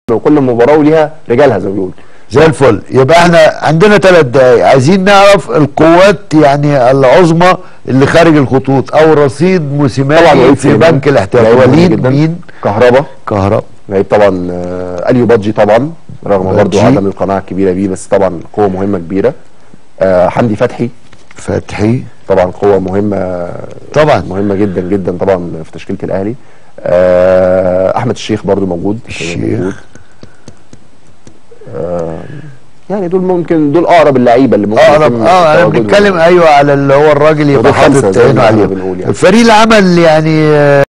وكل مباراه وليها رجالها زي ما بيقولوا زي الفل يبقى احنا عندنا ثلاث دقايق عايزين نعرف القوات يعني العظمى اللي خارج الخطوط او رصيد طبعا موسيماني وليد في سليمان بنك الاحتياط لعيب مهم وليد جداً. مين كهربا كهرب لعيب طبعا آه، اليو بادجي طبعا رغم برضه بادجي. عدم القناعه الكبيره بيه بس طبعا قوه مهمه كبيره آه، حمدي فتحي فتحي طبعا قوه مهمه طبعا مهمه جدا جدا طبعا في تشكيله الاهلي آه، احمد الشيخ برضو موجود الشيخ. موجود. آه، يعني دول ممكن دول اقرب اللعيبه اللي ممكن اه يتم اه انا تواجدهم. بنتكلم ايوه على اللي هو الراجل يبقى ودول خمسة حاطط زي ما عينه احنا عليه بنقول يعني. فريق العمل يعني آه،